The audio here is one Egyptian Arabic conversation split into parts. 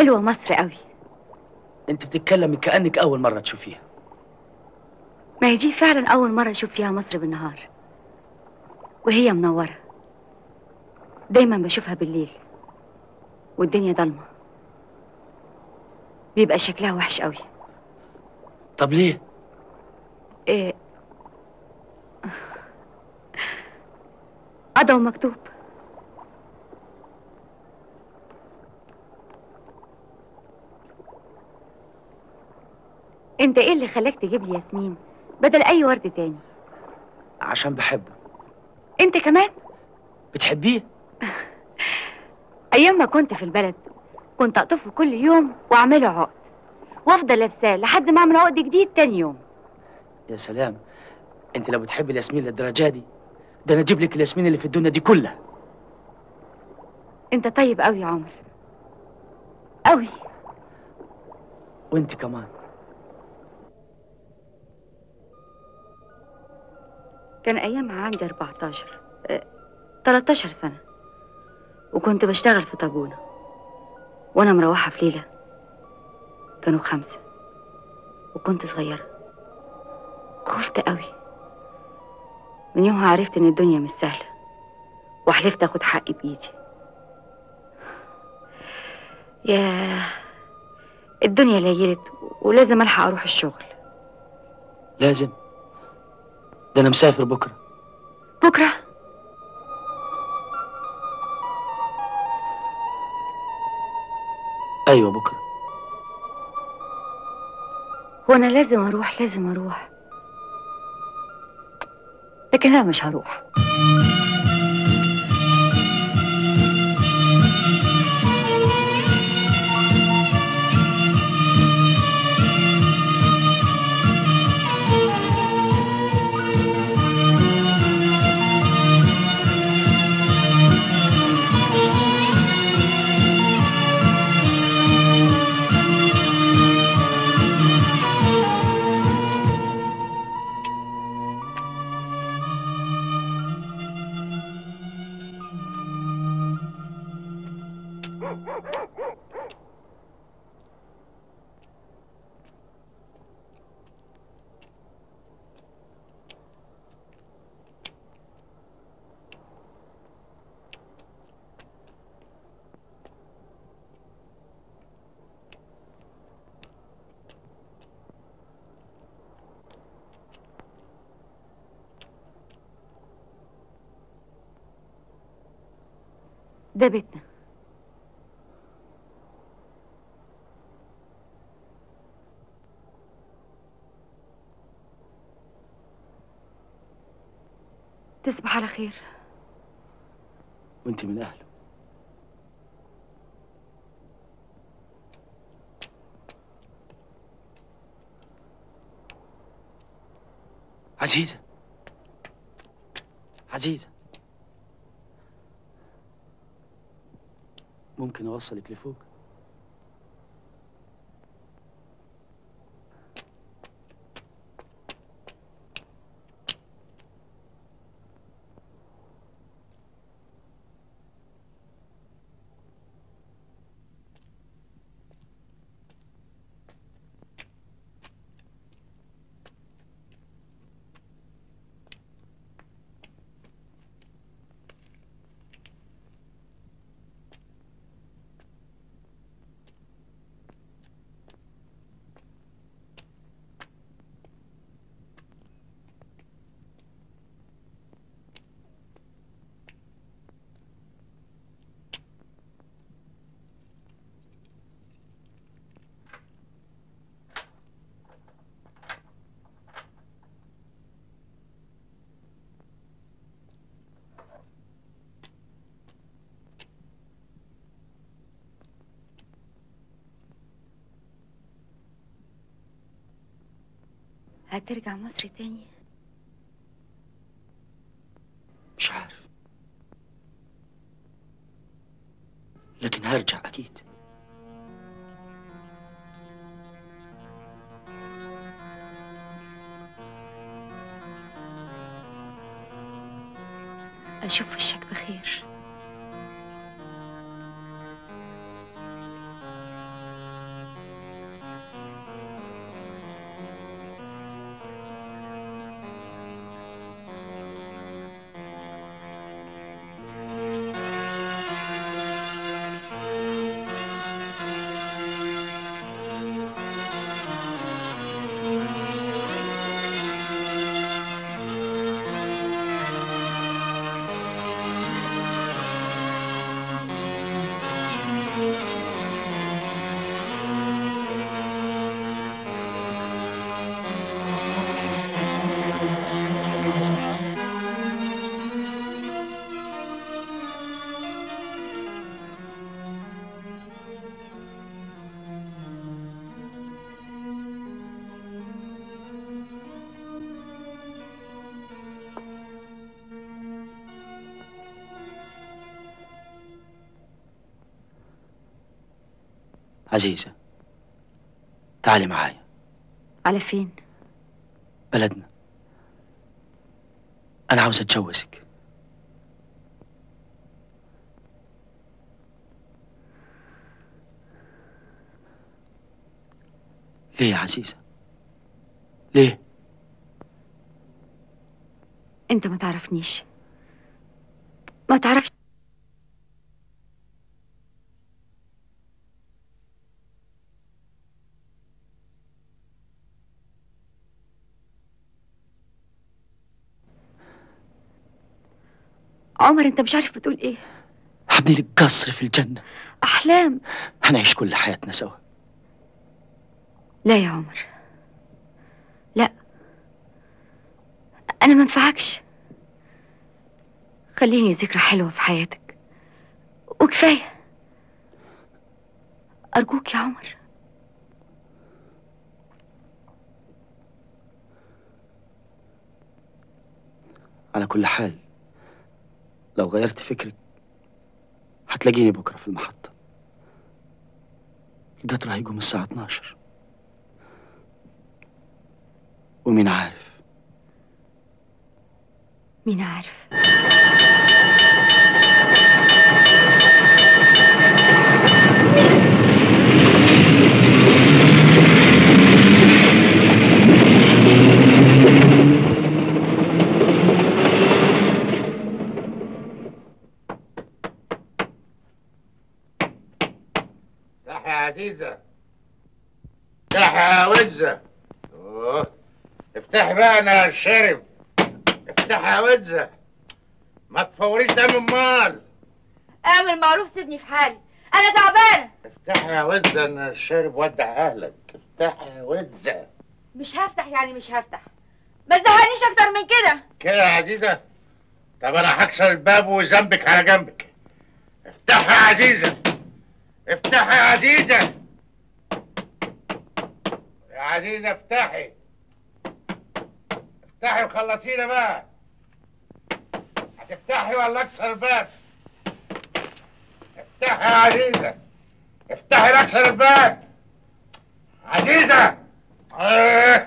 حلوة مصر قوي انت بتتكلمي كأنك أول مرة تشوفيها ما هي دي فعلا أول مرة أشوف فيها مصر بالنهار وهي منورة دايما بشوفها بالليل والدنيا ضلمة بيبقى شكلها وحش قوي طب ليه؟ إيه قضى ومكتوب انت ايه اللي خلاك تجيب لي ياسمين بدل اي ورد تاني عشان بحبه انت كمان بتحبيه؟ ايام ما كنت في البلد كنت اقطفه كل يوم واعمله عقد وافضل لابساه لحد ما اعمل عقد جديد تاني يوم يا سلام انت لو بتحبي الياسمين للدرجة دي ده انا اجيب لك الياسمين اللي في الدنيا دي كلها انت طيب قوي يا عمر قوي وانت كمان كان ايامها عندي 14 اه 13 سنة وكنت بشتغل في طابونة وانا مروحة في ليلة كانوا خمسة وكنت صغيرة خفت قوي من يومها عرفت ان الدنيا مش سهلة وحلفت اخد حقي بايدي ياه الدنيا ليلت ولازم الحق اروح الشغل لازم ده انا مسافر بكرة بكرة ايوه بكرة هو انا لازم اروح لازم اروح لكن انا مش هروح ده بيتنا تصبح على خير وانت من اهله عزيزة عزيزة ممكن اوصلك لفوق هترجع مصر تاني مش عارف لكن هرجع اكيد اشوف وشك بخير عزيزة تعالي معايا على فين بلدنا أنا عاوز أتجوزك ليه يا عزيزة؟ ليه؟ انت ما تعرفنيش ما تعرفش عمر انت مش عارف بتقول ايه هبني لك قصر في الجنة احلام هنعيش كل حياتنا سوا لا يا عمر لا انا ما انفعكش خليني ذكرى حلوه في حياتك وكفايه ارجوك يا عمر على كل حال لو غيرت فكرك هتلاقيني بكرة في المحطة القطر هيقوم الساعة 12 ومين عارف مين عارف افتح يا عزيزة افتح يا وزة أوه. افتحي بقى انا شارب افتح يا وزة ما تفوريش دم امال اعمل معروف سيبني في حالي انا تعبانه افتح يا وزة انا شارب ودع اهلك افتح يا وزة مش هفتح يعني مش هفتح ما تزهقنيش اكتر من كده كده يا عزيزة طب انا هكسر الباب وذنبك على جنبك افتح يا عزيزة افتح يا عزيزة يا عزيزة افتحي افتحي وخلصينا بقى هتفتحي ولا اكسر الباب افتحي يا عزيزة افتحي لا اكسر الباب عزيزة اه.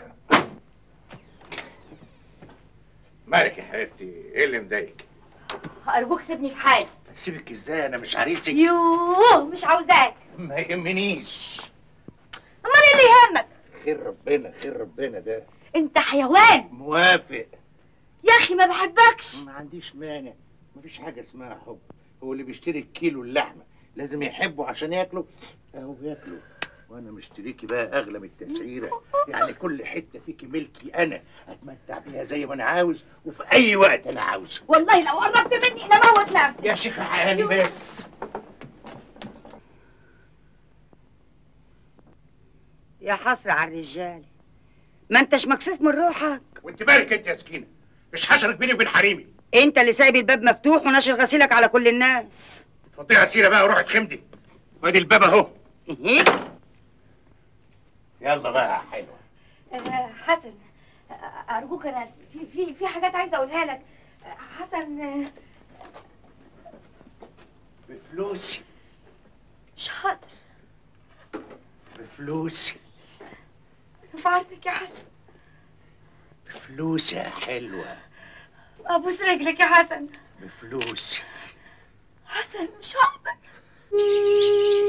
مالك يا حبيبتي ايه اللي مضايقك ارجوك سيبني في حالي سيبك ازاي انا مش عريسك يوه مش عاوزاك ما يهمنيش امال إيه اللي يهمك خير ربنا خير ربنا ده انت حيوان موافق يا اخي ما بحبكش ما عنديش مانع مفيش حاجه اسمها حب هو اللي بيشتري الكيلو اللحمه لازم يحبه عشان ياكله اهو بياكله وانا مشتريكي بقى اغلى من التسعيره يعني كل حته فيكي ملكي انا اتمتع بيها زي ما انا عاوز وفي اي وقت انا عاوزه والله لو قربت مني انا موت نفسي يا شيخ حالي بس يا حسرة على الرجال ما انتش مكسوف من روحك وانت مالك انت يا سكينه مش حشرك بيني وبين حريمي انت اللي سايب الباب مفتوح وناشر غسيلك على كل الناس تفضيها سيره بقى وروحي تخمدي وادي الباب اهو يلا بقى يا حلوه آه، حسن آه، ارجوك انا في في في حاجات عايزه اقولها لك آه، حسن آه، بفلوسي مش هقدر بفلوسي في عرضك يا حسن بفلوسي يا حلوه ابوس رجلك يا حسن بفلوسي حسن مش هقدر